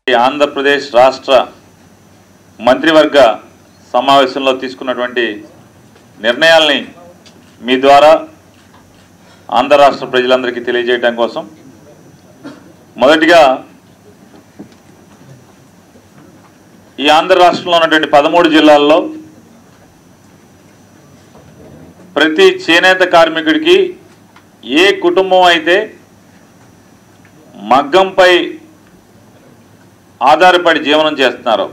ఈ ఆంధ్రప్రదేశ్ రాష్ట్ర మంత్రివర్గ సమావేశంలో తీసుకున్నటువంటి నిర్ణయాల్ని మీ ద్వారా ఆంధ్ర రాష్ట్ర ప్రజలందరికీ తెలియజేయడం కోసం మొదటిగా ఈ ఆంధ్ర రాష్ట్రంలో ఉన్నటువంటి పదమూడు జిల్లాల్లో ప్రతి చేనేత కార్మికుడికి ఏ కుటుంబం అయితే మగ్గంపై ఆధారపడి జీవనం చేస్తున్నారో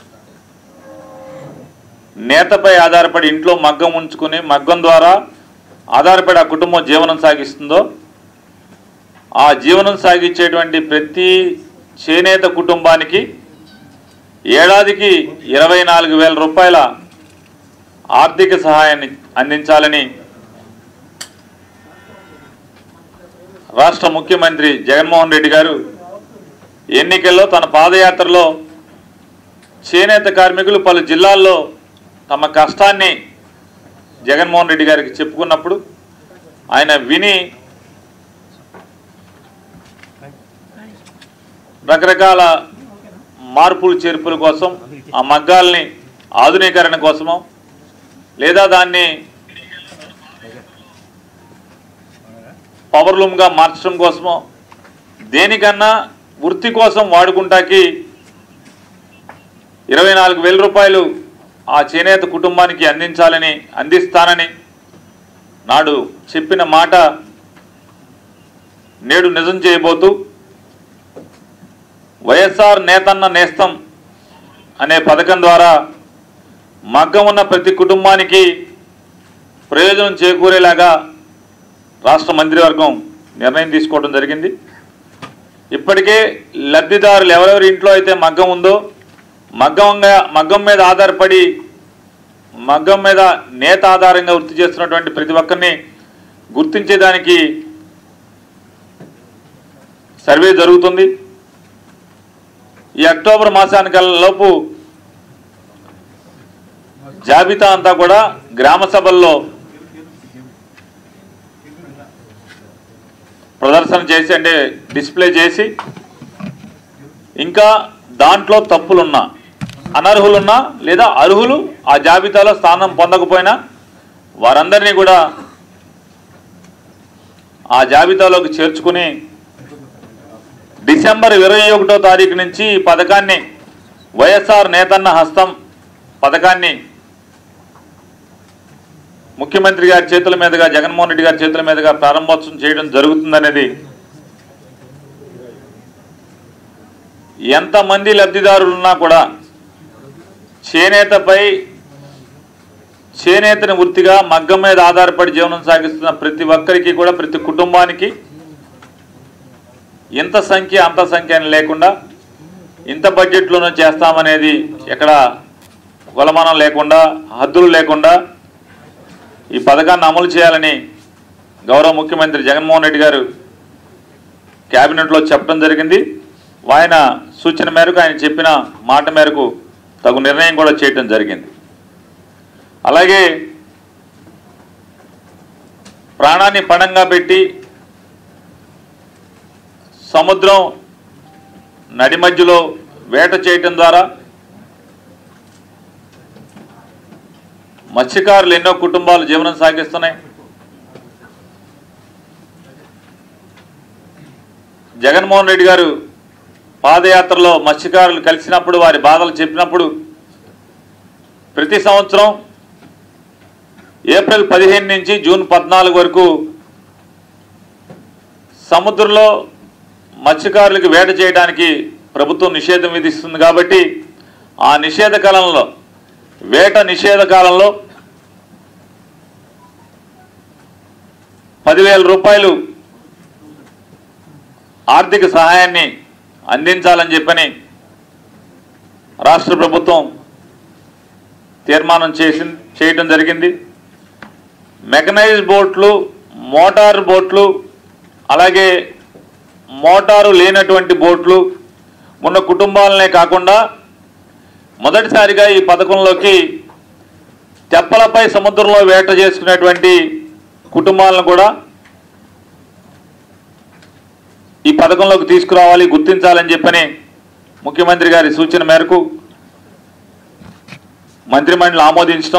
నేతపై ఆధారపడి ఇంట్లో మగ్గం ఉంచుకుని మగ్గం ద్వారా ఆధారపడి ఆ కుటుంబం జీవనం సాగిస్తుందో ఆ జీవనం సాగించేటువంటి ప్రతి చేనేత కుటుంబానికి ఏడాదికి ఇరవై నాలుగు వేల రూపాయల ఆర్థిక సహాయాన్ని అందించాలని రాష్ట్ర ముఖ్యమంత్రి జగన్మోహన్ రెడ్డి గారు ఎన్నికల్లో తన పాదయాత్రలో చేనేత కార్మికులు పలు జిల్లాల్లో తమ కష్టాన్ని జగన్మోహన్ రెడ్డి గారికి చెప్పుకున్నప్పుడు ఆయన విని రకరకాల మార్పులు చేర్పుల కోసం ఆ మగ్గాల్ని ఆధునీకరణ కోసమో లేదా దాన్ని పవర్ లూమ్గా మార్చడం కోసమో దేనికన్నా వృత్తి కోసం వాడుకుంటాకి ఇరవై నాలుగు వేల రూపాయలు ఆ చేనేత కుటుంబానికి అందించాలని అందిస్తానని నాడు చెప్పిన మాట నేడు నిజం చేయబోతూ వైఎస్ఆర్ నేతన్న నేస్తం అనే పథకం ద్వారా మగ్గం ఉన్న ప్రతి కుటుంబానికి ప్రయోజనం చేకూరేలాగా రాష్ట్ర మంత్రివర్గం నిర్ణయం తీసుకోవడం జరిగింది ఇప్పటికే లబ్ధిదారులు ఎవరెవరి ఇంట్లో అయితే మగ్గం ఉందో మగ్గంగా మగ్గం మీద ఆధారపడి మగ్గం మీద నేత ఆధారంగా వృత్తి చేస్తున్నటువంటి ప్రతి ఒక్కరిని గుర్తించేదానికి సర్వే జరుగుతుంది ఈ అక్టోబర్ మాసానికల్లోపు జాబితా అంతా కూడా గ్రామ సభల్లో ప్రదర్శన చేసి అంటే డిస్ప్లే చేసి ఇంకా దాంట్లో తప్పులున్నా అనర్హులున్నా లేదా అర్హులు ఆ జాబితాలో స్థానం పొందకపోయినా వారందరినీ కూడా ఆ జాబితాలోకి చేర్చుకుని డిసెంబర్ ఇరవై ఒకటో తారీఖు నుంచి ఈ పథకాన్ని వైఎస్ఆర్ నేతన్న హస్తం పథకాన్ని ముఖ్యమంత్రి గారి చేతుల మీదుగా జగన్మోహన్ రెడ్డి గారి చేతుల మీదుగా ప్రారంభోత్సవం చేయడం జరుగుతుందనేది ఎంతమంది లబ్ధిదారులున్నా కూడా చేనేతపై చేనేతని వృత్తిగా మగ్గం మీద ఆధారపడి జీవనం సాగిస్తున్న ప్రతి ఒక్కరికి కూడా ప్రతి కుటుంబానికి ఇంత సంఖ్య అంత సంఖ్య అని లేకుండా ఇంత బడ్జెట్లోనూ చేస్తామనేది ఎక్కడ కొలమానం లేకుండా హద్దులు లేకుండా ఈ పథకాన్ని అమలు చేయాలని గౌరవ ముఖ్యమంత్రి జగన్మోహన్ రెడ్డి గారు క్యాబినెట్లో చెప్పడం జరిగింది ఆయన సూచన మేరకు ఆయన చెప్పిన మాట మేరకు తగు నిర్ణయం కూడా చేయడం జరిగింది అలాగే ప్రాణాన్ని పణంగా పెట్టి సముద్రం నడి మధ్యలో వేట చేయటం ద్వారా మత్స్యకారులు ఎన్నో కుటుంబాలు జీవనం సాగిస్తున్నాయి జగన్మోహన్ రెడ్డి గారు పాదయాత్రలో మత్స్యకారులు కలిసినప్పుడు వారి బాధలు చెప్పినప్పుడు ప్రతి సంవత్సరం ఏప్రిల్ పదిహేను నుంచి జూన్ పద్నాలుగు వరకు సముద్రంలో మత్స్యకారులకు వేట చేయడానికి ప్రభుత్వం నిషేధం విధిస్తుంది కాబట్టి ఆ నిషేధ కాలంలో వేట నిషేధ కాలంలో పదివేల రూపాయలు ఆర్థిక సహాయాన్ని అందించాలని చెప్పని రాష్ట్ర ప్రభుత్వం తీర్మానం చేసి చేయటం జరిగింది మెకనైజ్ బోట్లు మోటార్ బోట్లు అలాగే మోటారు లేనటువంటి బోట్లు ఉన్న కుటుంబాలనే కాకుండా మొదటిసారిగా ఈ పథకంలోకి తెప్పలపై సముద్రంలో వేట చేసుకునేటువంటి కుటుంబాలను కూడా ఈ పథకంలోకి తీసుకురావాలి గుర్తించాలని చెప్పని ముఖ్యమంత్రి గారి సూచన మేరకు మంత్రిమండలి ఆమోదించడం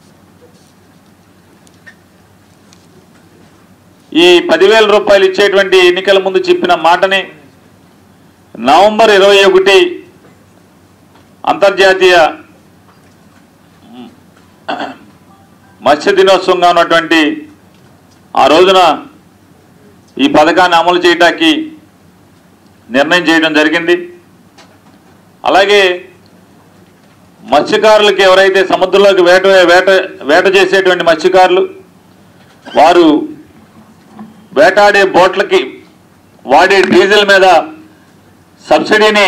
ఈ పదివేల రూపాయలు ఇచ్చేటువంటి ఎన్నికల ముందు చెప్పిన మాటని నవంబర్ ఇరవై ఒకటి అంతర్జాతీయ మత్స్య దినోత్సవంగా ఉన్నటువంటి ఆ రోజున ఈ పథకాన్ని అమలు చేయడానికి నిర్ణయం చేయడం జరిగింది అలాగే మత్స్యకారులకు ఎవరైతే సముద్రంలోకి వేట వేట వేట చేసేటువంటి మత్స్యకారులు వారు వేటాడే బోట్లకి వాడే డీజిల్ మీద సబ్సిడీని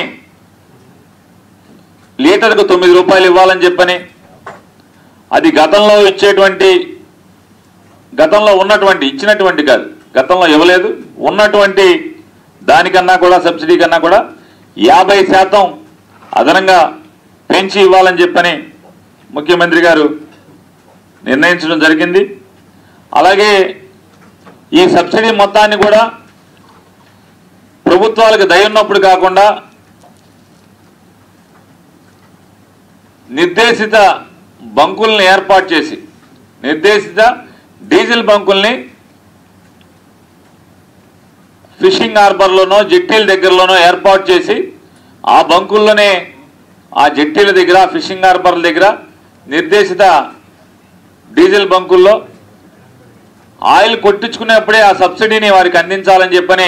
లీటర్కు తొమ్మిది రూపాయలు ఇవ్వాలని చెప్పని అది గతంలో ఇచ్చేటువంటి గతంలో ఉన్నటువంటి ఇచ్చినటువంటి కాదు గతంలో ఇవ్వలేదు ఉన్నటువంటి దానికన్నా కూడా సబ్సిడీ కన్నా కూడా యాభై శాతం అదనంగా పెంచి ఇవ్వాలని చెప్పని ముఖ్యమంత్రి గారు నిర్ణయించడం జరిగింది అలాగే ఈ సబ్సిడీ మొత్తాన్ని కూడా ప్రభుత్వాలకు దయ ఉన్నప్పుడు కాకుండా నిర్దేశిత బంకుల్ని ఏర్పాటు చేసి నిర్దేశిత డీజిల్ బంకుల్ని ఫిషింగ్ హార్బర్లోనో జెట్టీల దగ్గరలోనో ఏర్పాటు చేసి ఆ బంకుల్లోనే ఆ జెట్టీల దగ్గర ఫిషింగ్ హార్బర్ల దగ్గర నిర్దేశిత డీజిల్ బంకుల్లో ఆయిల్ కొట్టించుకునేప్పుడే ఆ సబ్సిడీని వారికి అందించాలని చెప్పని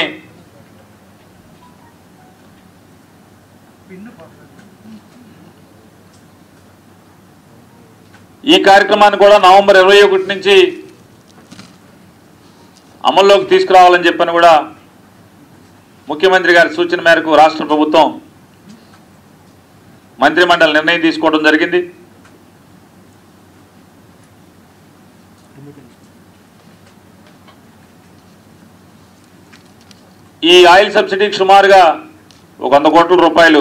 ఈ కార్యక్రమాన్ని కూడా నవంబర్ ఇరవై ఒకటి నుంచి అమల్లోకి తీసుకురావాలని చెప్పని కూడా ముఖ్యమంత్రి గారి సూచన మేరకు రాష్ట్ర ప్రభుత్వం మంత్రిమండలి నిర్ణయం తీసుకోవడం జరిగింది ఈ ఆయిల్ సబ్సిడీకి సుమారుగా ఒక వంద కోట్ల రూపాయలు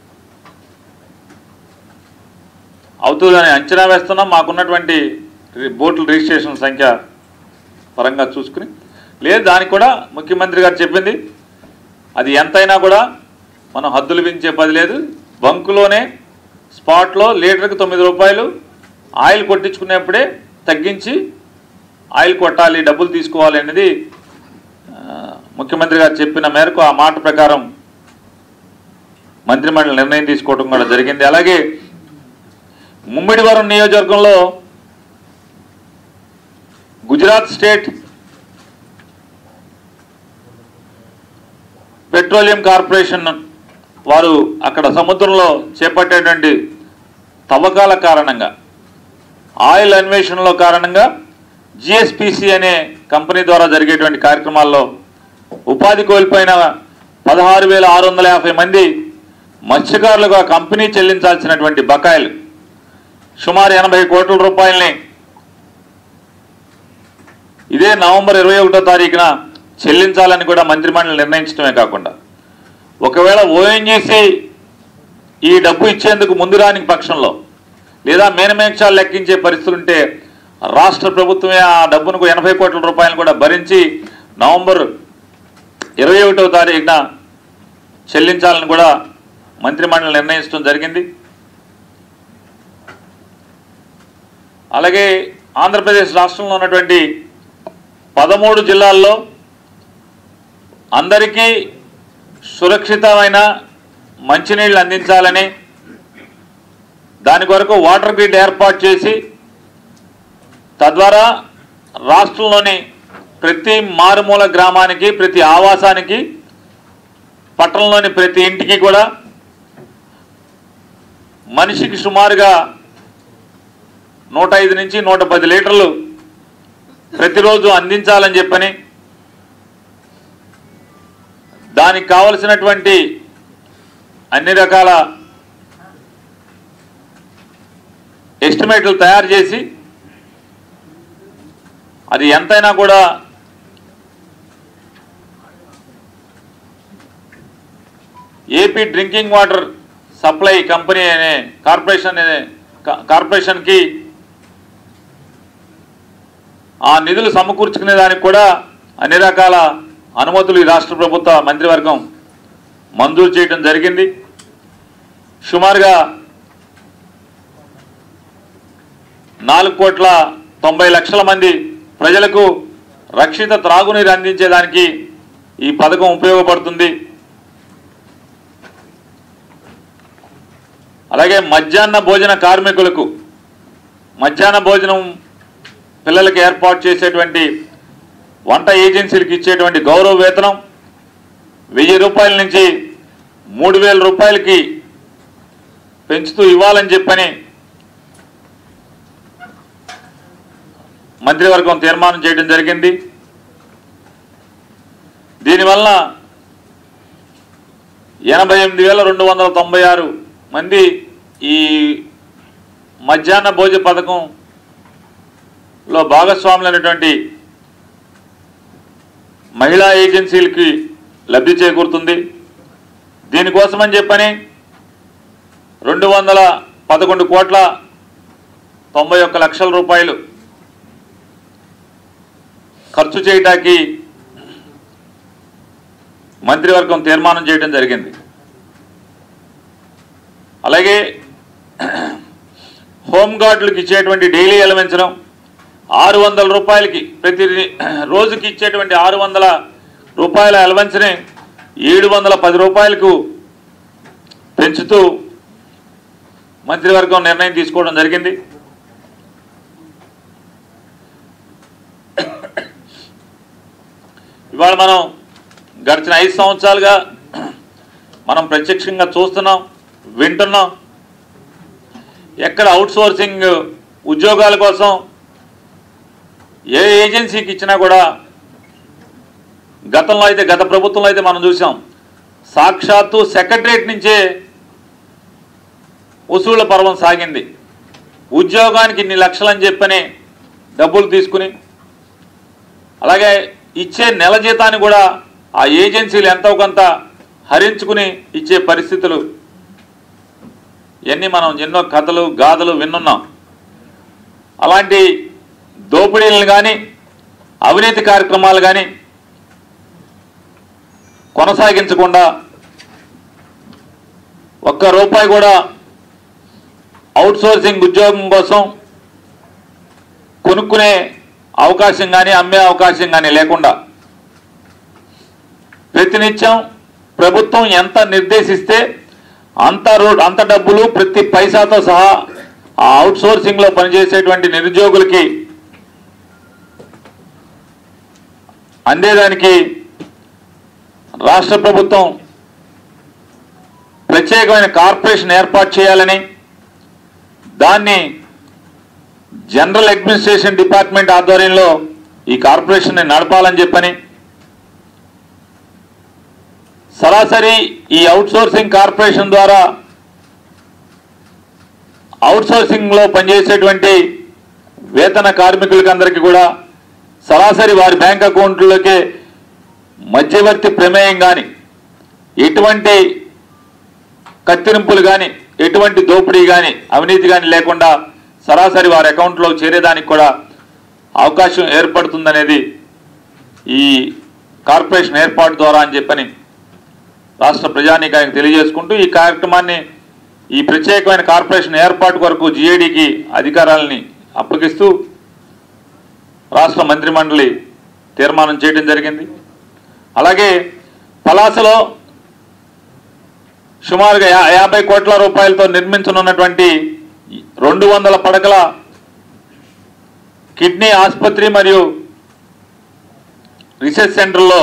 అవుతుందని అంచనా వేస్తున్నాం మాకున్నటువంటి రి- బోట్ల రిజిస్ట్రేషన్ సంఖ్య పరంగా చూసుకుని లేదు దానికి కూడా ముఖ్యమంత్రి గారు చెప్పింది అది ఎంతైనా కూడా మనం హద్దులు వించే పది లేదు బంకులోనే స్పాట్లో లీటర్కి తొమ్మిది రూపాయలు ఆయిల్ కొట్టించుకునేప్పుడే తగ్గించి ఆయిల్ కొట్టాలి డబ్బులు తీసుకోవాలి అనేది ఆ, ముఖ్యమంత్రి గారు చెప్పిన మేరకు ఆ మాట ప్రకారం మంత్రిమండలి నిర్ణయం తీసుకోవడం కూడా జరిగింది అలాగే ముమ్మిడివరం నియోజకవర్గంలో గుజరాత్ స్టేట్ పెట్రోలియం కార్పొరేషన్ వారు అక్కడ సముద్రంలో చేపట్టేటువంటి తవ్వకాల కారణంగా ఆయిల్ అన్వేషణలో కారణంగా జిఎస్పిసి అనే కంపెనీ ద్వారా జరిగేటువంటి కార్యక్రమాల్లో ఉపాధి కోల్పోయిన పదహారు వేల ఆరు వందల యాభై మంది మత్స్యకారులకు ఆ కంపెనీ చెల్లించాల్సినటువంటి బకాయిలు సుమారు ఎనభై కోట్ల రూపాయలని ఇదే నవంబర్ ఇరవై ఒకటో తారీఖున చెల్లించాలని కూడా మంత్రిమండలి నిర్ణయించడమే కాకుండా ఒకవేళ ఓఎన్జీసీ ఈ డబ్బు ఇచ్చేందుకు ముందు రాని పక్షంలో లేదా మేనమేక్షాలు లెక్కించే పరిస్థితులు ఉంటే రాష్ట్ర ప్రభుత్వమే ఆ డబ్బును ఎనభై కోట్ల రూపాయలు కూడా భరించి నవంబర్ ఇరవై ఒకటో తారీఖున చెల్లించాలని కూడా మంత్రిమండలి నిర్ణయించడం జరిగింది అలాగే ఆంధ్రప్రదేశ్ రాష్ట్రంలో ఉన్నటువంటి పదమూడు జిల్లాల్లో అందరికీ సురక్షితమైన మంచినీళ్ళు అందించాలని దాని కొరకు వాటర్ గ్రిడ్ ఏర్పాటు చేసి తద్వారా రాష్ట్రంలోని ప్రతి మారుమూల గ్రామానికి ప్రతి ఆవాసానికి పట్టణంలోని ప్రతి ఇంటికి కూడా మనిషికి సుమారుగా నూట ఐదు నుంచి నూట పది లీటర్లు ప్రతిరోజు అందించాలని చెప్పని దానికి కావలసినటువంటి అన్ని రకాల ఎస్టిమేట్లు తయారు చేసి అది ఎంతైనా కూడా AP drinking water supply company అనే కార్పొరేషన్ అనే కా- కార్పొరేషన్కి ఆ నిధులు సమకూర్చుకునే దానికి కూడా అన్ని రకాల అనుమతులు ఈ రాష్ట్ర ప్రభుత్వ మంత్రివర్గం మంజూరు చేయడం జరిగింది సుమారుగా నాలుగు కోట్ల తొంభై లక్షల మంది ప్రజలకు రక్షిత త్రాగునీరు అందించేదానికి ఈ పథకం ఉపయోగపడుతుంది అలాగే మధ్యాహ్న భోజన కార్మికులకు మధ్యాహ్న భోజనం పిల్లలకి ఏర్పాటు చేసేటువంటి వంట ఏజెన్సీలకు ఇచ్చేటువంటి గౌరవ వేతనం వెయ్యి రూపాయల నుంచి మూడు వేల రూపాయలకి పెంచుతూ ఇవ్వాలని చెప్పని మంత్రివర్గం తీర్మానం చేయడం జరిగింది దీనివల్ల ఎనభై ఎనిమిది వేల రెండు వందల తొంభై ఆరు మంది ఈ మధ్యాహ్న భోజన పథకంలో భాగస్వాములైనటువంటి మహిళా ఏజెన్సీలకి లబ్ధి చేకూరుతుంది దీనికోసమని చెప్పని రెండు వందల పదకొండు కోట్ల తొంభై ఒక్క లక్షల రూపాయలు ఖర్చు చేయటానికి మంత్రివర్గం తీర్మానం చేయడం జరిగింది అలాగే హోంగార్డులకు ఇచ్చేటువంటి డైలీ ఎలవెన్స్ను ఆరు వందల రూపాయలకి ప్రతి రోజుకి ఇచ్చేటువంటి ఆరు వందల రూపాయల అలవెన్స్ని ఏడు వందల పది రూపాయలకు పెంచుతూ మంత్రివర్గం నిర్ణయం తీసుకోవడం జరిగింది ఇవాళ మనం గడిచిన ఐదు సంవత్సరాలుగా మనం ప్రత్యక్షంగా చూస్తున్నాం వింటున్నాం ఎక్కడ అవుట్సోర్సింగ్ ఉద్యోగాల కోసం ఏ ఏజెన్సీకి ఇచ్చినా కూడా గతంలో అయితే గత ప్రభుత్వంలో అయితే మనం చూసాం సాక్షాత్తు సెక్రటరేట్ నుంచే వసూళ్ల పర్వం సాగింది ఉద్యోగానికి ఇన్ని లక్షలని చెప్పని డబ్బులు తీసుకుని అలాగే ఇచ్చే నెల జీతాన్ని కూడా ఆ ఏజెన్సీలు ఎంతో కొంత హరించుకుని ఇచ్చే పరిస్థితులు ఇవన్నీ మనం ఎన్నో కథలు గాథలు విన్నున్నాం అలాంటి దోపిడీలను కానీ అవినీతి కార్యక్రమాలు కానీ కొనసాగించకుండా ఒక్క రూపాయి కూడా అవుట్సోర్సింగ్ ఉద్యోగం కోసం కొనుక్కునే అవకాశం కానీ అమ్మే అవకాశం కానీ లేకుండా ప్రతినిత్యం ప్రభుత్వం ఎంత నిర్దేశిస్తే అంత రో అంత డబ్బులు ప్రతి పైసాతో సహా ఆ అవుట్సోర్సింగ్లో పనిచేసేటువంటి నిరుద్యోగులకి అందేదానికి రాష్ట్ర ప్రభుత్వం ప్రత్యేకమైన కార్పొరేషన్ ఏర్పాటు చేయాలని దాన్ని జనరల్ అడ్మినిస్ట్రేషన్ డిపార్ట్మెంట్ ఆధ్వర్యంలో ఈ కార్పొరేషన్ని నడపాలని చెప్పని సరాసరి ఈ అవుట్సోర్సింగ్ కార్పొరేషన్ ద్వారా అవుట్సోర్సింగ్లో పనిచేసేటువంటి వేతన కార్మికులకి అందరికీ కూడా సరాసరి వారి బ్యాంక్ అకౌంట్లోకే మధ్యవర్తి ప్రమేయం కానీ ఎటువంటి కత్తిరింపులు కానీ ఎటువంటి దోపిడీ కానీ అవినీతి కానీ లేకుండా సరాసరి వారి అకౌంట్లో చేరేదానికి కూడా అవకాశం ఏర్పడుతుందనేది ఈ కార్పొరేషన్ ఏర్పాటు ద్వారా అని చెప్పని రాష్ట్ర ప్రజానీకానికి తెలియజేసుకుంటూ ఈ కార్యక్రమాన్ని ఈ ప్రత్యేకమైన కార్పొరేషన్ ఏర్పాటు కొరకు జిఏడికి అధికారాలని అప్పగిస్తూ రాష్ట్ర మంత్రిమండలి తీర్మానం చేయడం జరిగింది అలాగే పలాసలో సుమారుగా యా- యాభై కోట్ల రూపాయలతో నిర్మించనున్నటువంటి రెండు వందల పడకల కిడ్నీ ఆసుపత్రి మరియు రీసెర్చ్ సెంటర్లో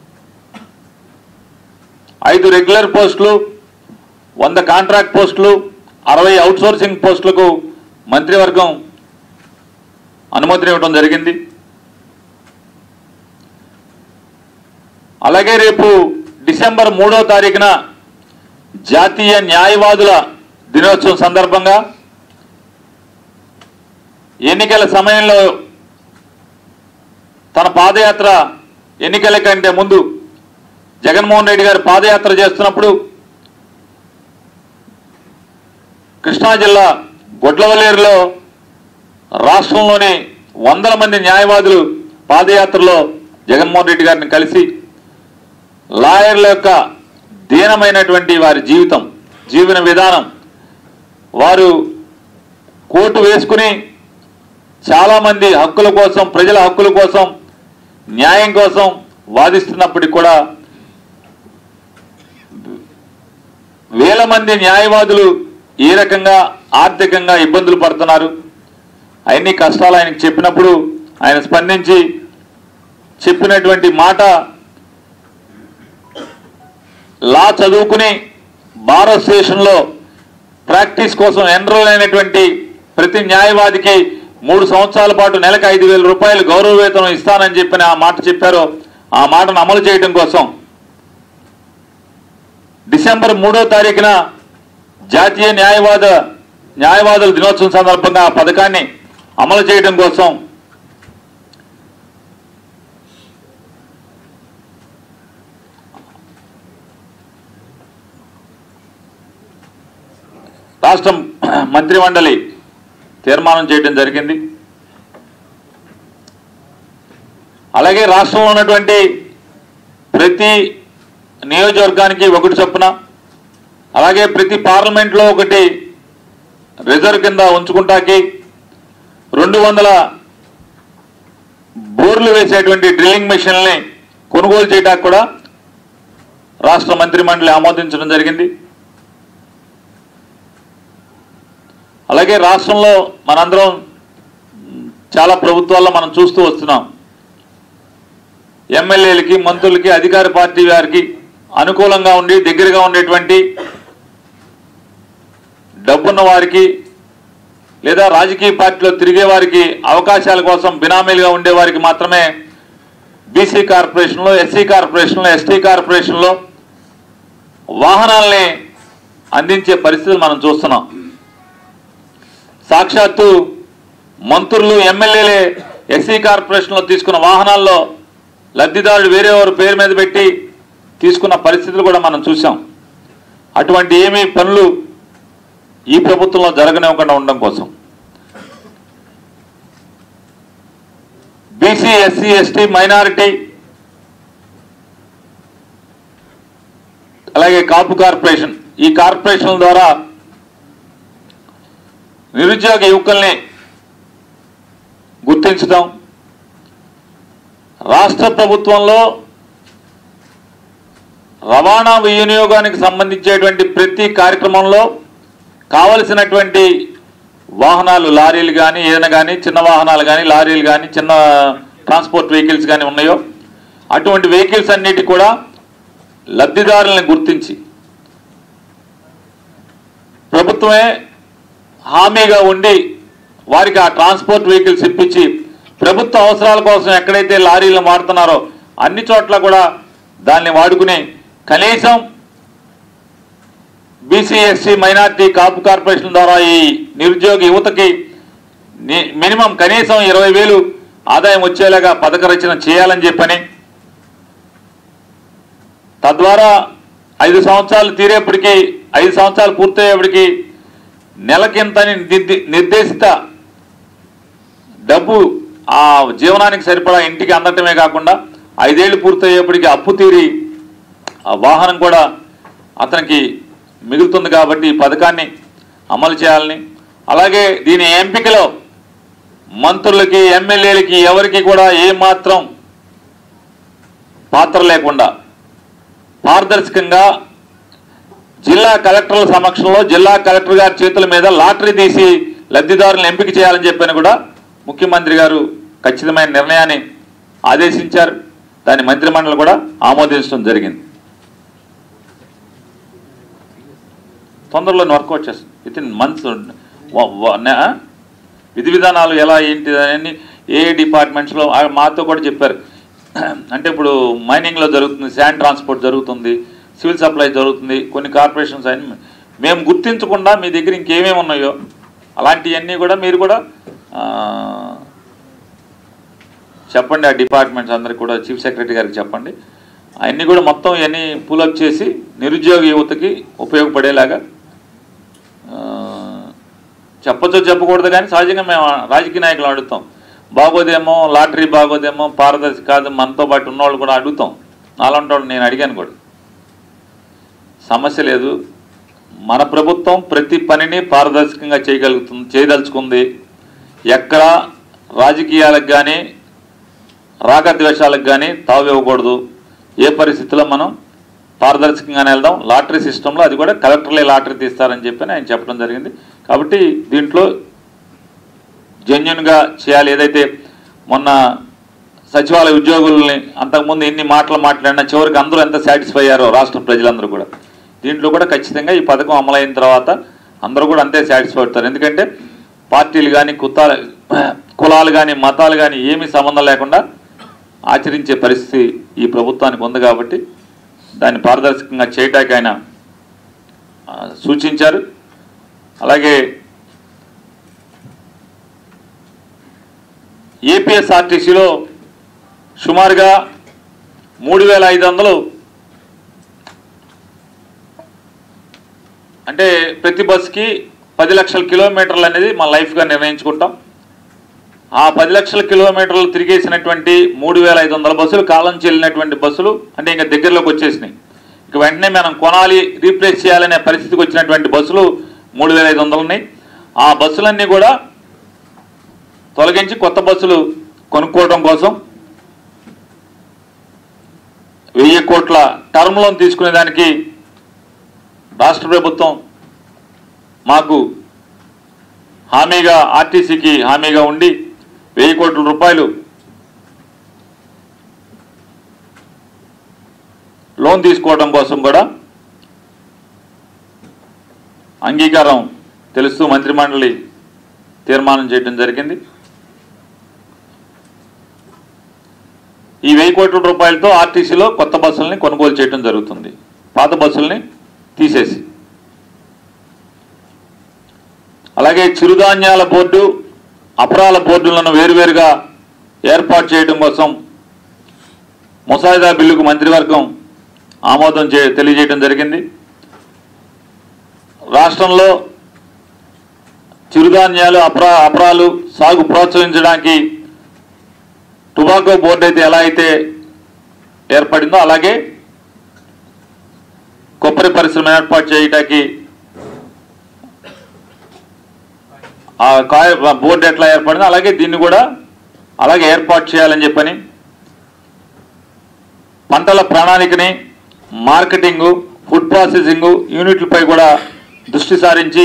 ఐదు రెగ్యులర్ పోస్టులు వంద కాంట్రాక్ట్ పోస్టులు అరవై అవుట్సోర్సింగ్ పోస్టులకు మంత్రివర్గం అనుమతిని ఇవ్వడం జరిగింది అలాగే రేపు డిసెంబర్ మూడో తారీఖున జాతీయ న్యాయవాదుల దినోత్సవం సందర్భంగా ఎన్నికల సమయంలో తన పాదయాత్ర ఎన్నికల కంటే ముందు జగన్మోహన్ రెడ్డి గారు పాదయాత్ర చేస్తున్నప్పుడు కృష్ణా జిల్లా గొడ్లవల్లేరులో రాష్ట్రంలోని వందల మంది న్యాయవాదులు పాదయాత్రలో జగన్మోహన్ రెడ్డి గారిని కలిసి లాయర్ల యొక్క దీనమైనటువంటి వారి జీవితం జీవన విధానం వారు కోర్టు వేసుకుని చాలామంది హక్కుల కోసం ప్రజల హక్కుల కోసం న్యాయం కోసం వాదిస్తున్నప్పటికీ కూడా వేల మంది న్యాయవాదులు ఏ రకంగా ఆర్థికంగా ఇబ్బందులు పడుతున్నారు అవన్నీ కష్టాలు ఆయనకు చెప్పినప్పుడు ఆయన స్పందించి చెప్పినటువంటి మాట లా చదువుకుని భారత్ స్టేషన్లో ప్రాక్టీస్ కోసం ఎన్రోల్ అయినటువంటి ప్రతి న్యాయవాదికి మూడు సంవత్సరాల పాటు నెలకు ఐదు వేల రూపాయలు గౌరవ వేతనం ఇస్తానని చెప్పిన ఆ మాట చెప్పారో ఆ మాటను అమలు చేయడం కోసం డిసెంబర్ మూడో తారీఖున జాతీయ న్యాయవాద న్యాయవాదుల దినోత్సవం సందర్భంగా ఆ పథకాన్ని అమలు చేయడం కోసం రాష్ట్రం మంత్రిమండలి తీర్మానం చేయడం జరిగింది అలాగే రాష్ట్రంలో ఉన్నటువంటి ప్రతి నియోజకవర్గానికి ఒకటి చొప్పున అలాగే ప్రతి పార్లమెంట్లో ఒకటి రిజర్వ్ కింద ఉంచుకుంటాకి రెండు వందల బోర్లు వేసేటువంటి డ్రిల్లింగ్ మెషిన్ని కొనుగోలు చేయడానికి కూడా రాష్ట్ర మంత్రిమండలి ఆమోదించడం జరిగింది అలాగే రాష్ట్రంలో మనందరం చాలా ప్రభుత్వాల్లో మనం చూస్తూ వస్తున్నాం ఎమ్మెల్యేలకి మంత్రులకి అధికార పార్టీ వారికి అనుకూలంగా ఉండి దగ్గరగా ఉండేటువంటి డబ్బున్న వారికి లేదా రాజకీయ పార్టీలో తిరిగే వారికి అవకాశాల కోసం బినామీలుగా ఉండే వారికి మాత్రమే బీసీ కార్పొరేషన్లో ఎస్సీ కార్పొరేషన్లో ఎస్టీ కార్పొరేషన్లో వాహనాల్ని అందించే పరిస్థితులు మనం చూస్తున్నాం సాక్షాత్తు మంత్రులు ఎమ్మెల్యేలే ఎస్సీ కార్పొరేషన్లో తీసుకున్న వాహనాల్లో లబ్ధిదారుడు వేరే వారి పేరు మీద పెట్టి తీసుకున్న పరిస్థితులు కూడా మనం చూసాం అటువంటి ఏమీ పనులు ఈ ప్రభుత్వంలో జరగనివ్వకుండా ఉండడం కోసం బీసీ ఎస్సీ ఎస్టీ మైనారిటీ అలాగే కాపు కార్పొరేషన్ ఈ కార్పొరేషన్ల ద్వారా నిరుద్యోగ యువకుల్ని గుర్తించడం రాష్ట్ర ప్రభుత్వంలో రవాణా వినియోగానికి సంబంధించేటువంటి ప్రతి కార్యక్రమంలో కావలసినటువంటి వాహనాలు లారీలు కానీ ఏదైనా కానీ చిన్న వాహనాలు కానీ లారీలు కానీ చిన్న ట్రాన్స్పోర్ట్ వెహికల్స్ కానీ ఉన్నాయో అటువంటి వెహికల్స్ అన్నిటి కూడా లబ్ధిదారులను గుర్తించి ప్రభుత్వమే హామీగా ఉండి వారికి ఆ ట్రాన్స్పోర్ట్ వెహికల్స్ ఇప్పించి ప్రభుత్వ అవసరాల కోసం ఎక్కడైతే లారీలు వాడుతున్నారో అన్ని చోట్ల కూడా దాన్ని వాడుకుని కనీసం BC SC minority Kapu corporation ద్వారా ఈ నిరుద్యోగ యువతకి ని- మినిమం కనీసం ఇరవై వేలు ఆదాయం వచ్చేలాగా పథక రచన చేయాలని చెప్పని తద్వారా ఐదు సంవత్సరాలు తీరేప్పటికీ ఐదు సంవత్సరాలు పూర్తయ్యేప్పటికీ నెలకింతని నిర్ది- నిర్దేశిత డబ్బు ఆ జీవనానికి సరిపడా ఇంటికి అందటమే కాకుండా ఐదేళ్లు పూర్తయ్యేప్పటికీ అప్పు తీరి ఆ వాహనం కూడా అతనికి మిగులుతుంది కాబట్టి ఈ పథకాన్ని అమలు చేయాలని అలాగే దీని ఎంపికలో మంత్రులకి ఎమ్మెల్యేలకి ఎవరికి కూడా ఏమాత్రం పాత్ర లేకుండా పారదర్శకంగా జిల్లా కలెక్టర్ల సమక్షంలో జిల్లా కలెక్టర్ గారి చేతుల మీద లాటరీ తీసి లబ్ధిదారులను ఎంపిక చేయాలని చెప్పని కూడా ముఖ్యమంత్రి గారు ఖచ్చితమైన నిర్ణయాన్ని ఆదేశించారు దాని మంత్రిమండలి కూడా ఆమోదించడం జరిగింది తొందరలోనే వర్కౌట్ చేస్తుంది విత్ ఇన్ మంత్స్ విధి విధానాలు ఎలా ఏంటి అని ఏ డిపార్ట్మెంట్స్లో ఆ- మాతో కూడా చెప్పారు అంటే ఇప్పుడు మైనింగ్లో జరుగుతుంది శాండ్ ట్రాన్స్పోర్ట్ జరుగుతుంది సివిల్ సప్లై జరుగుతుంది కొన్ని కార్పొరేషన్స్ అని మేము గుర్తించకుండా మీ దగ్గర ఇంకేమేమి ఉన్నాయో అలాంటివన్నీ కూడా మీరు కూడా ఆ, చెప్పండి ఆ డిపార్ట్మెంట్స్ అందరికి కూడా చీఫ్ సెక్రటరీ గారికి చెప్పండి అవన్నీ కూడా మొత్తం ఇవన్నీ పులప్ చేసి నిరుద్యోగ యువతకి ఉపయోగపడేలాగా ఆ, చెప్పచ్చో చెప్పకూడదు కానీ సహజంగా మేము రాజకీయ నాయకులు అడుగుతాం బాగోదేమో లాటరీ బాగోదేమో పారదర్శి కాదు మనతో పాటు ఉన్నవాళ్ళు కూడా అడుగుతాం అలాంటి వాళ్ళు నేను అడిగాను కూడా సమస్య లేదు మన ప్రభుత్వం ప్రతి పనిని పారదర్శకంగా చేయగలుగుతుంది చేయదలుచుకుంది ఎక్కడ రాజకీయాలకు కానీ రాగద్వేషాలకు కానీ తావు ఇవ్వకూడదు ఏ పరిస్థితిలో మనం పారదర్శకంగానే వెళ్దాం లాటరీ సిస్టంలో అది కూడా కలెక్టర్లే లాటరీ తీస్తారని చెప్పి ఆయన చెప్పడం జరిగింది కాబట్టి దీంట్లో జెన్యున్గా చేయాలి ఏదైతే మొన్న సచివాలయ ఉద్యోగుల్ని అంతకుముందు ఎన్ని మాటలు మాట్లాడినా చివరికి అందరూ ఎంత సాటిస్ఫై అయ్యారో రాష్ట్ర ప్రజలందరూ కూడా దీంట్లో కూడా ఖచ్చితంగా ఈ పథకం అమలైన తర్వాత అందరూ కూడా అంతే సాటిస్ఫై అవుతారు ఎందుకంటే పార్టీలు కానీ కుతాల కులాలు కానీ మతాలు కానీ ఏమీ సంబంధం లేకుండా ఆచరించే పరిస్థితి ఈ ప్రభుత్వానికి ఉంది కాబట్టి దాన్ని పారదర్శకంగా చేయటానికి ఆయన ఆ, సూచించారు అలాగే ఏపీఎస్ఆర్టీసీలో సుమారుగా మూడు వేల ఐదు వందలు అంటే ప్రతి బస్సుకి పది లక్షల కిలోమీటర్లు అనేది మన లైఫ్గా నిర్ణయించుకుంటాం ఆ పది లక్షల కిలోమీటర్లు తిరిగేసినటువంటి మూడు వేల ఐదు వందల బస్సులు కాలం చెల్లినటువంటి బస్సులు అంటే ఇంకా దగ్గరలోకి వచ్చేసినాయి ఇక వెంటనే మనం కొనాలి రీప్లేస్ చేయాలనే పరిస్థితికి వచ్చినటువంటి బస్సులు మూడు వేల ఐదు వందలు ఉన్నాయి ఆ బస్సులన్నీ కూడా తొలగించి కొత్త బస్సులు కొనుక్కోవడం కోసం వెయ్యి కోట్ల టర్మ్ లోన్ తీసుకునే దానికి రాష్ట్ర ప్రభుత్వం మాకు హామీగా ఆర్టీసీకి హామీగా ఉండి వెయ్యి కోట్ల రూపాయలు లోన్ తీసుకోవడం కోసం కూడా అంగీకారం తెలుస్తూ మంత్రిమండలి తీర్మానం చేయడం జరిగింది ఈ వెయ్యి కోట్ల రూపాయలతో ఆర్టీసీలో కొత్త బస్సుల్ని కొనుగోలు చేయడం జరుగుతుంది పాత బస్సుల్ని తీసేసి అలాగే చిరుధాన్యాల బోర్డు అపరాల బోర్డులను వేరువేరుగా ఏర్పాటు చేయడం కోసం ముసాయిదా బిల్లుకు మంత్రివర్గం ఆమోదం చే తెలియజేయడం జరిగింది రాష్ట్రంలో చిరుధాన్యాలు అపరా అపరాలు సాగు ప్రోత్సహించడానికి టుబాకో బోర్డు అయితే ఎలా అయితే ఏర్పడిందో అలాగే కొబ్బరి పరిశ్రమ ఏర్పాటు చేయటానికి ఆ కాయ బోర్డు ఎట్లా ఏర్పడిందో అలాగే దీన్ని కూడా అలాగే ఏర్పాటు చేయాలని చెప్పని పంటల ప్రణాళికని మార్కెటింగు ఫుడ్ ప్రాసెసింగ్ యూనిట్లపై కూడా దృష్టి సారించి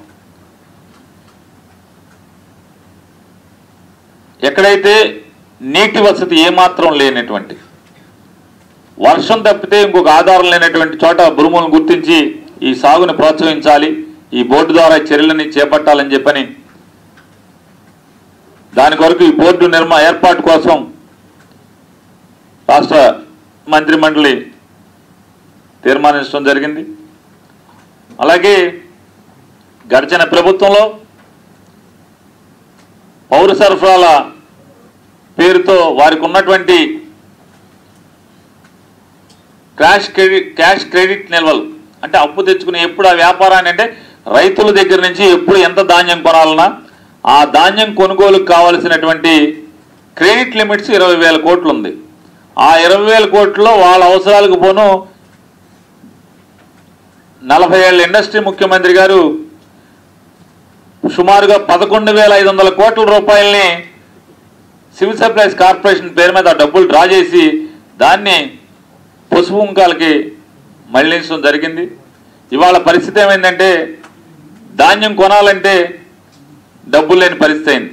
ఎక్కడైతే నీటి వసతి ఏమాత్రం లేనటువంటి వర్షం తప్పితే ఇంకొక ఆధారం లేనటువంటి చోట భూములను గుర్తించి ఈ సాగుని ప్రోత్సహించాలి ఈ బోర్డు ద్వారా చర్యలని చేపట్టాలని చెప్పని దాని కొరకు ఈ బోర్డు నిర్మా ఏర్పాటు కోసం రాష్ట్ర మంత్రిమండలి తీర్మానించడం జరిగింది అలాగే గడిచిన ప్రభుత్వంలో పౌర సరఫరాల పేరుతో వారికి ఉన్నటువంటి క్యాష్ క్రెడిట్ క్యాష్ క్రెడిట్ నిల్వలు అంటే అప్పు తెచ్చుకుని ఎప్పుడు ఆ వ్యాపారాన్ని అంటే రైతుల దగ్గర నుంచి ఎప్పుడు ఎంత ధాన్యం కొనాలన్నా ఆ ధాన్యం కొనుగోలుకు కావలసినటువంటి క్రెడిట్ లిమిట్స్ ఇరవై వేల కోట్లు ఉంది ఆ ఇరవై వేల కోట్లలో వాళ్ళ అవసరాలకు పోను నలభై ఏళ్ళ ఇండస్ట్రీ ముఖ్యమంత్రి గారు సుమారుగా పదకొండు వేల ఐదు వందల కోట్ల రూపాయలని సివిల్ సప్లైస్ కార్పొరేషన్ పేరు మీద ఆ డబ్బులు డ్రా చేసి దాన్ని పసుపు కుంకాలకి మళ్లించడం జరిగింది ఇవాళ పరిస్థితి ఏమైందంటే ధాన్యం కొనాలంటే డబ్బులు లేని పరిస్థితి అయింది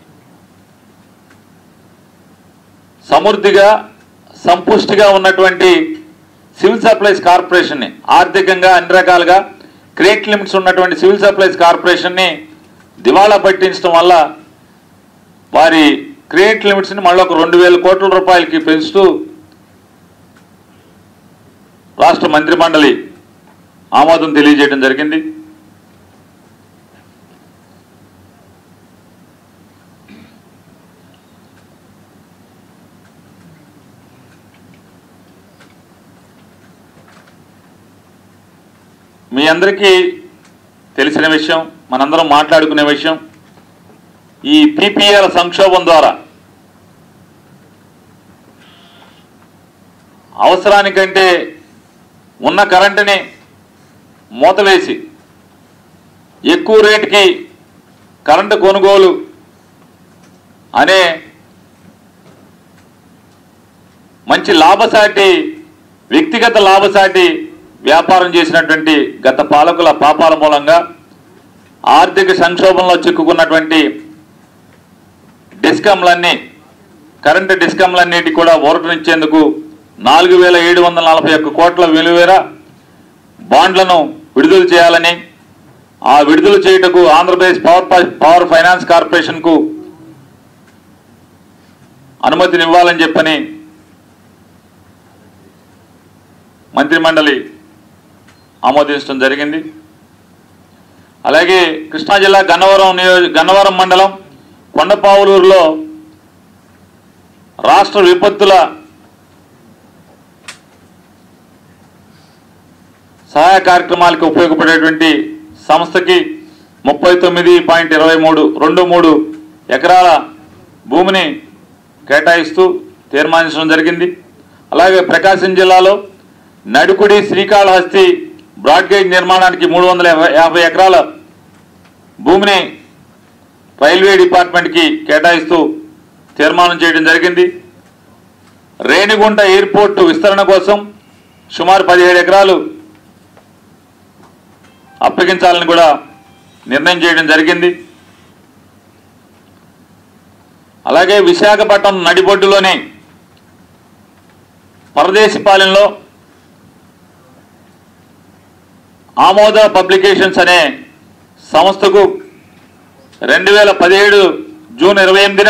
సమృద్ధిగా సంపుష్టిగా ఉన్నటువంటి సివిల్ సప్లైస్ కార్పొరేషన్ని ఆర్థికంగా అన్ని రకాలుగా క్రెడిట్ లిమిట్స్ ఉన్నటువంటి సివిల్ సప్లైస్ కార్పొరేషన్ని దివాళా పట్టించడం వల్ల వారి క్రెడిట్ లిమిట్స్ని మళ్ళీ ఒక రెండు వేల కోట్ల రూపాయలకి పెంచుతూ రాష్ట్ర మంత్రిమండలి ఆమోదం తెలియజేయడం జరిగింది మీ అందరికీ తెలిసిన విషయం మనందరం మాట్లాడుకునే విషయం ఈ పీపీఎల్ సంక్షోభం ద్వారా అవసరానికంటే ఉన్న కరెంటుని మూతవేసి ఎక్కువ రేటుకి కరెంటు కొనుగోలు అనే మంచి లాభసాటి వ్యక్తిగత లాభసాటి వ్యాపారం చేసినటువంటి గత పాలకుల పాపాల మూలంగా ఆర్థిక సంక్షోభంలో చిక్కుకున్నటువంటి డిస్కంలన్నీ కరెంటు డిస్కంలన్నిటి కూడా ఊరటనిచ్చేందుకు నాలుగు వేల ఏడు వందల నలభై ఒక్క కోట్ల విలువేర బాండ్లను విడుదల చేయాలని ఆ విడుదల చేయుటకు ఆంధ్రప్రదేశ్ పవర్ ప- పవర్ ఫైనాన్స్ కార్పొరేషన్కు అనుమతినివ్వాలని చెప్పని మంత్రిమండలి ఆమోదించడం జరిగింది అలాగే కృష్ణా జిల్లా గన్నవరం నియోజ గన్నవరం మండలం కొండపావులూరులో రాష్ట్ర విపత్తుల సహాయ కార్యక్రమాలకు ఉపయోగపడేటువంటి సంస్థకి ముప్పై తొమ్మిది పాయింట్ ఇరవై మూడు రెండు మూడు ఎకరాల భూమిని కేటాయిస్తూ తీర్మానించడం జరిగింది అలాగే ప్రకాశం జిల్లాలో నడుకుడి శ్రీకాళహస్తి బ్రాడ్గేజ్ నిర్మాణానికి మూడు వందల యాభై ఎకరాల భూమిని రైల్వే డిపార్ట్మెంట్కి కేటాయిస్తూ తీర్మానం చేయడం జరిగింది రేణిగుంట ఎయిర్పోర్ట్ విస్తరణ కోసం సుమారు పదిహేడు ఎకరాలు అప్పగించాలని కూడా నిర్ణయం చేయడం జరిగింది అలాగే విశాఖపట్నం నడిబొడ్డులోని పరదేశిపాలెంలో ఆమోద పబ్లికేషన్స్ అనే సంస్థకు రెండు వేల పదిహేడు జూన్ ఇరవై ఎనిమిదిన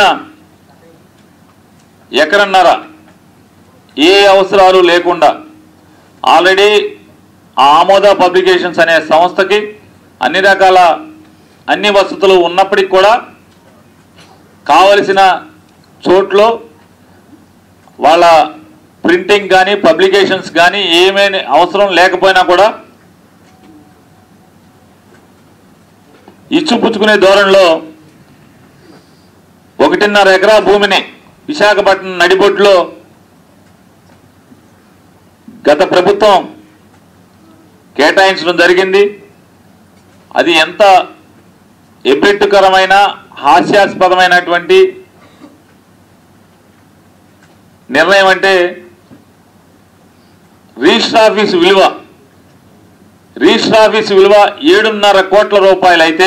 ఎకరన్నర ఏ అవసరాలు లేకుండా ఆల్రెడీ ఆ ఆమోద పబ్లికేషన్స్ అనే సంస్థకి అన్ని రకాల అన్ని వసతులు ఉన్నప్పటికీ కూడా కావలసిన చోట్లో వాళ్ళ ప్రింటింగ్ కానీ పబ్లికేషన్స్ కానీ ఏమేమి అవసరం లేకపోయినా కూడా ఇచ్చిపుచ్చుకునే ధోరణిలో ఒకటిన్నర ఎకరా భూమిని విశాఖపట్నం నడిబొడ్లో గత ప్రభుత్వం కేటాయించడం జరిగింది అది ఎంత ఎబ్బెట్టుకరమైన హాస్యాస్పదమైనటువంటి నిర్ణయం అంటే రిజిస్టర్ ఆఫీస్ విలువ రిజిస్టర్ ఆఫీస్ విలువ ఏడున్నర కోట్ల రూపాయలు అయితే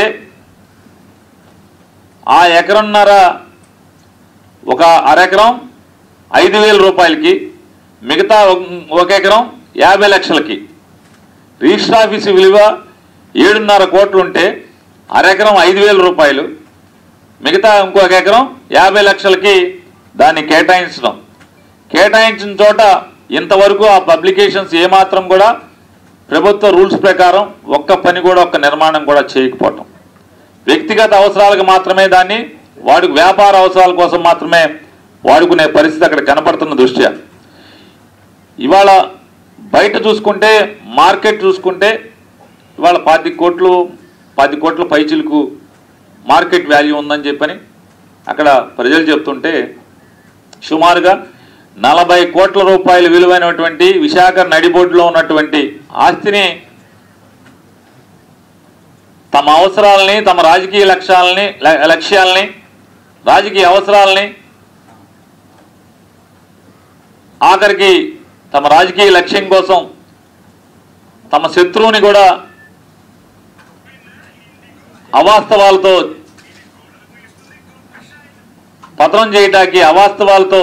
ఆ ఎకరన్నర ఒక అరెకరం ఐదు వేల రూపాయలకి మిగతా ఒక- ఒక ఎకరం యాభై లక్షలకి రిజిస్టర్ ఆఫీసు విలువ ఏడున్నర కోట్లు ఉంటే అరెకరం ఐదు వేల రూపాయలు మిగతా ఇంకొక ఎకరం యాభై లక్షలకి దాన్ని కేటాయించడం కేటాయించిన చోట ఇంతవరకు ఆ పబ్లికేషన్స్ ఏమాత్రం కూడా ప్రభుత్వ రూల్స్ ప్రకారం ఒక్క పని కూడా ఒక్క నిర్మాణం కూడా చేయకపోవటం వ్యక్తిగత అవసరాలకు మాత్రమే దాన్ని వాడు వ్యాపార అవసరాల కోసం మాత్రమే వాడుకునే పరిస్థితి అక్కడ కనపడుతున్న దృష్ట్యా ఇవాళ బయట చూసుకుంటే మార్కెట్ చూసుకుంటే ఇవాళ పాతి కోట్లు పది కోట్ల పైచిలకు మార్కెట్ వాల్యూ ఉందని చెప్పని అక్కడ ప్రజలు చెప్తుంటే సుమారుగా నలభై కోట్ల రూపాయల విలువైనటువంటి విశాఖ నడిబొడ్డులో ఉన్నటువంటి ఆస్తిని తమ అవసరాలని తమ రాజకీయ లక్ష్యాలని ల- లక్ష్యాలని రాజకీయ అవసరాలని ఆఖరికి తమ రాజకీయ లక్ష్యం కోసం తమ శత్రువుని కూడా అవాస్తవాలతో పతనం చేయటానికి అవాస్తవాలతో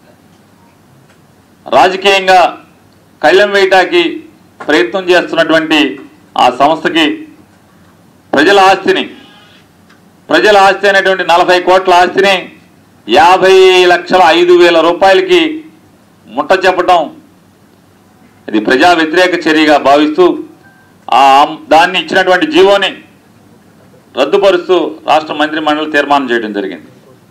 రాజకీయంగా కళ్ళెం వేయటానికి ప్రయత్నం చేస్తున్నటువంటి ఆ సంస్థకి ప్రజల ఆస్తిని ప్రజల ఆస్తి అనేటువంటి నలభై కోట్ల ఆస్తిని యాభై లక్షల ఐదు వేల రూపాయలకి ముట్ట చెప్పటం ఇది ప్రజా వ్యతిరేక చర్యగా భావిస్తూ ఆ అమ్- దాన్ని ఇచ్చినటువంటి జీవోని రద్దుపరుస్తూ రాష్ట్ర మంత్రి మండలి తీర్మానం చేయడం జరిగింది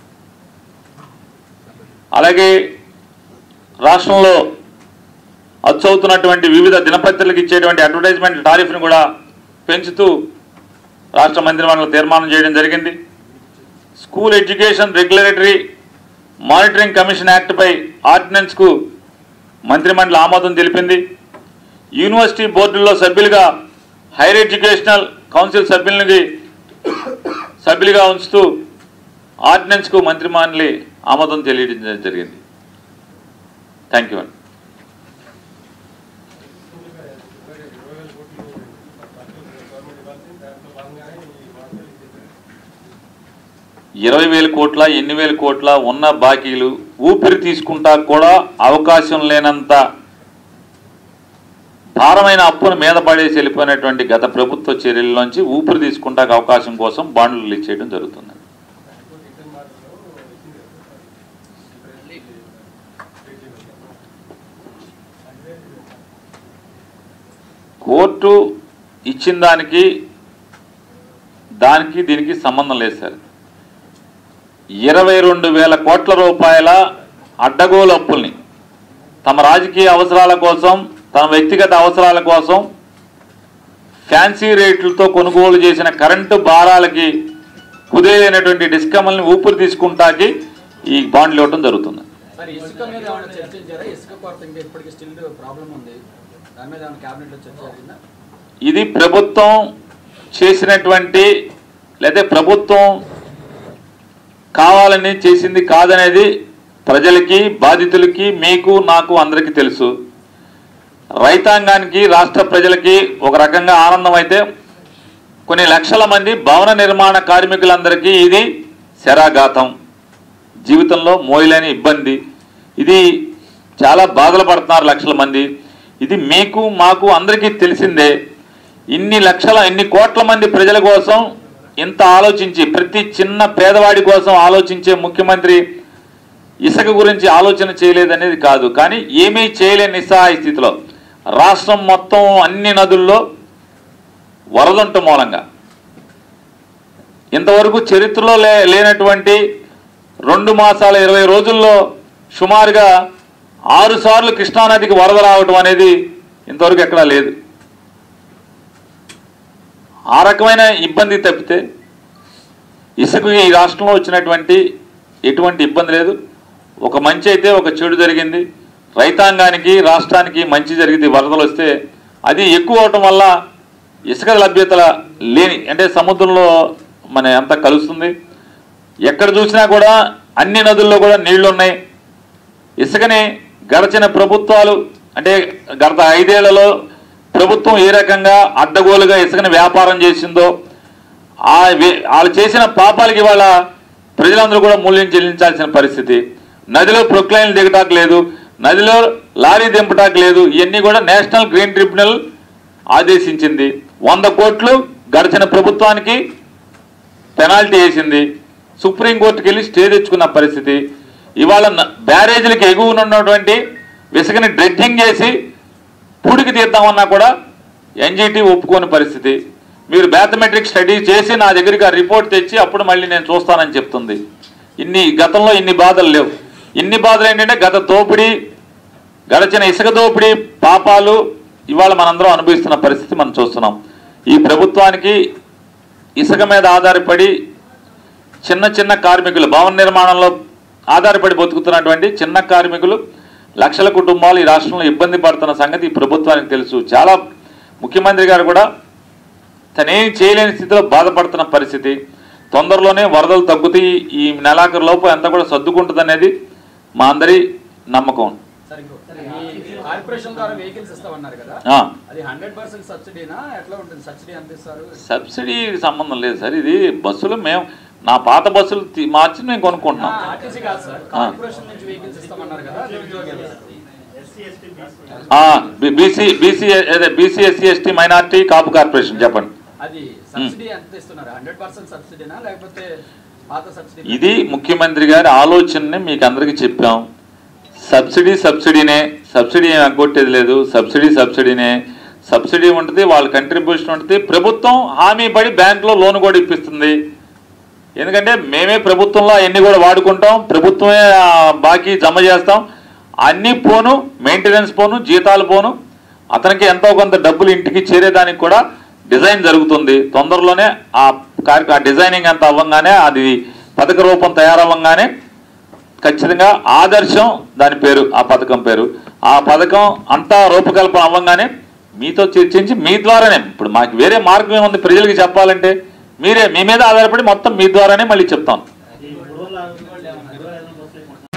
అలాగే రాష్ట్రంలో అచ్చవుతున్నటువంటి వివిధ దినపత్రికలకు ఇచ్చేటువంటి అడ్వర్టైజ్మెంట్ టారిఫ్ని కూడా పెంచుతూ రాష్ట్ర మంత్రిమండలి తీర్మానం చేయడం జరిగింది school education regulatory monitoring commission యాక్ట్పై ఆర్డినెన్స్కు మంత్రిమండలి ఆమోదం తెలిపింది యూనివర్సిటీ బోర్డుల్లో సభ్యులుగా హైయర్ ఎడ్యుకేషనల్ కౌన్సిల్ సభ్యులకి సభ్యులుగా ఉంచుతూ ఆర్డినెన్స్కు మంత్రి మండలి ఆమోదం తెలియజేయడం జరిగింది థ్యాంక్ యూ అండి ఇరవై వేల కోట్ల ఎన్ని వేల కోట్ల ఉన్న బాకీలు ఊపిరి తీసుకుంటా కూడా అవకాశం లేనంత భారమైన అప్పును మీద పడేసి వెళ్ళిపోయినటువంటి గత ప్రభుత్వ చర్యల్లోంచి ఊపిరి తీసుకుంటాక అవకాశం కోసం బాండ్లు రిలీజ్ చేయడం జరుగుతుంది కోర్టు ఇచ్చిన దానికి దానికి దీనికి సంబంధం లేదు సార్ ఇరవై రెండు వేల కోట్ల రూపాయల అడ్డగోలు అప్పుల్ని తమ రాజకీయ అవసరాల కోసం తమ వ్యక్తిగత అవసరాల కోసం ఫ్యాన్సీ రేట్లతో కొనుగోలు చేసిన కరెంటు భారాలకి కుదేలైనటువంటి డిస్కమ్ల్ని ఊపిరి తీసుకుంటాకి ఈ బాండ్లు ఇవ్వడం జరుగుతుంది సార్ ఇసుక మీద ఏమైనా చర్చించారా ఇసుక కొరత ఇంకా ఇప్పటికీ స్టిల్ ప్రాబ్లం ఉంది దాని మీద ఏమైనా క్యాబినెట్ లో చర్చ జరిగిందా ఇది ప్రభుత్వం చేసినటువంటి లేదా ప్రభుత్వం కావాలని చేసింది కాదనేది ప్రజలకి బాధితులకి మీకు నాకు అందరికీ తెలుసు రైతాంగానికి రాష్ట్ర ప్రజలకి ఒక రకంగా ఆనందం అయితే కొన్ని లక్షల మంది భవన నిర్మాణ కార్మికులందరికీ ఇది శరాఘాతం జీవితంలో మోయలేని ఇబ్బంది ఇది చాలా బాధలు పడుతున్నారు లక్షల మంది ఇది మీకు మాకు అందరికీ తెలిసిందే ఇన్ని లక్షల ఇన్ని కోట్ల మంది ప్రజల కోసం ఇంత ఆలోచించి ప్రతి చిన్న పేదవాడి కోసం ఆలోచించే ముఖ్యమంత్రి ఇసుక గురించి ఆలోచన చేయలేదనేది కాదు కానీ ఏమీ చేయలేని నిస్సహాయ స్థితిలో రాష్ట్రం మొత్తం అన్ని నదుల్లో వరదంట మూలంగా ఇంతవరకు చరిత్రలో లే లేనటువంటి రెండు మాసాల ఇరవై రోజుల్లో సుమారుగా ఆరు సార్లు కృష్ణానదికి వరద రావటం అనేది ఇంతవరకు ఎక్కడా లేదు ఆ రకమైన ఇబ్బంది తప్పితే ఇసుక ఈ రాష్ట్రంలో వచ్చినటువంటి ఎటువంటి ఇబ్బంది లేదు ఒక మంచి అయితే ఒక చెడు జరిగింది రైతాంగానికి రాష్ట్రానికి మంచి జరిగింది వరదలు వస్తే అది ఎక్కువ అవటం వల్ల ఇసుక లభ్యత లేని అంటే సముద్రంలో మన ఎంత కలుస్తుంది ఎక్కడ చూసినా కూడా అన్ని నదుల్లో కూడా నీళ్లు ఉన్నాయి ఇసుకని గడిచిన ప్రభుత్వాలు అంటే గత ఐదేళ్లలో ప్రభుత్వం ఏ రకంగా అడ్డగోలుగా ఇసుకని వ్యాపారం చేసిందో ఆ వే- వాళ్ళు చేసిన పాపాలకి ఇవాళ ప్రజలందరూ కూడా మూల్యం చెల్లించాల్సిన పరిస్థితి నదిలో ప్రొక్లైన్లు దిగటానికి లేదు నదిలో లారీ దింపటానికి లేదు ఇవన్నీ కూడా నేషనల్ గ్రీన్ ట్రిబ్యునల్ ఆదేశించింది వంద కోట్లు గడిచిన ప్రభుత్వానికి పెనాల్టీ వేసింది సుప్రీంకోర్టుకి వెళ్ళి స్టే తెచ్చుకున్న పరిస్థితి ఇవాళ న- బ్యారేజీలకు ఎగువన ఉన్నటువంటి ఇసుకని డ్రెడ్జింగ్ చేసి పూడికి తీద్దామన్నా కూడా ఎన్జిటి ఒప్పుకోని పరిస్థితి మీరు మ్యాథమెటిక్స్ స్టడీ చేసి నా దగ్గరికి ఆ రిపోర్ట్ తెచ్చి అప్పుడు మళ్ళీ నేను చూస్తానని చెప్తుంది ఇన్ని గతంలో ఇన్ని బాధలు లేవు ఇన్ని బాధలు ఏంటంటే గత దోపిడీ గడిచిన ఇసుక దోపిడీ పాపాలు ఇవాళ మనందరం అనుభవిస్తున్న పరిస్థితి మనం చూస్తున్నాం ఈ ప్రభుత్వానికి ఇసుక మీద ఆధారపడి చిన్న చిన్న కార్మికులు భవన నిర్మాణంలో ఆధారపడి బతుకుతున్నటువంటి చిన్న కార్మికులు లక్షల కుటుంబాలు ఈ రాష్ట్రంలో ఇబ్బంది పడుతున్న సంగతి ఈ ప్రభుత్వానికి తెలుసు చాలా ముఖ్యమంత్రి గారు కూడా తనేం చేయలేని స్థితిలో బాధపడుతున్న పరిస్థితి తొందరలోనే వరదలు తగ్గుతాయి ఈ నెలాఖరు లోపు అంతా కూడా సర్దుకుంటుంది అనేది మా అందరి నమ్మకం సార్ ఇంకో ఈ కార్పొరేషన్ ద్వారా వెహికల్స్ ఇస్తామన్నారు కదా ఆ, అది హండ్రెడ్ పర్సెంట్ సబ్సిడీనా ఎట్లా ఉంటుంది సబ్సిడీ ఎంత ఇస్తారు సబ్సిడీ సంబంధం లేదు సార్ ఇది బస్సులు మేము నా పాత బస్సులు తీ- మార్చి మేము కొనుక్కుంటున్నాం ఆర్టీసీ కాదు సార్ కార్పొరేషన్ నుంచి వెహికల్స్ ఇస్తామన్నారు కదా నిరుద్యోగులు బీసీ బీసీ అదే BC SC ST minority Kapu corporation చెప్పండి అది సబ్సిడీ ఎంత ఇస్తున్నారు హండ్రెడ్ పర్సెంట్ సబ్సిడీనా లేకపోతే పాత సబ్సిడీ ఇది ముఖ్యమంత్రి గారి ఆలోచనని మీకు అందరికీ చెప్పాం సబ్సిడీ సబ్సిడీనే సబ్సిడీ ఏం అగ్గొట్టేది లేదు సబ్సిడీ సబ్సిడీనే సబ్సిడీ ఉంటుంది వాళ్ళ కంట్రిబ్యూషన్ ఉంటుంది ప్రభుత్వం హామీ పడి బ్యాంకులో లోన్ కూడా ఇప్పిస్తుంది ఎందుకంటే మేమే ప్రభుత్వంలో అవన్నీ కూడా వాడుకుంటాం ప్రభుత్వమే ఆ, బాకీ జమ చేస్తాం అన్నీ పోను మెయింటెనెన్స్ పోను జీతాలు పోను అతనికి ఎంతో కొంత డబ్బులు ఇంటికి చేరేదానికి కూడా డిజైన్ జరుగుతుంది తొందరలోనే ఆ కార్య ఆ డిజైనింగ్ అంత అవ్వంగానే అది పథక రూపం తయారవ్వంగానే ఖచ్చితంగా ఆదర్శం దాని పేరు ఆ పథకం పేరు ఆ పథకం అంతా రూపకల్పన అవ్వంగానే మీతో చర్చించి మీ ద్వారానే ఇప్పుడు మాకు వేరే మార్గం ఏముంది ప్రజలకు చెప్పాలంటే మీరే మీ మీద ఆధారపడి మొత్తం మీ ద్వారానే మళ్ళీ చెప్తాను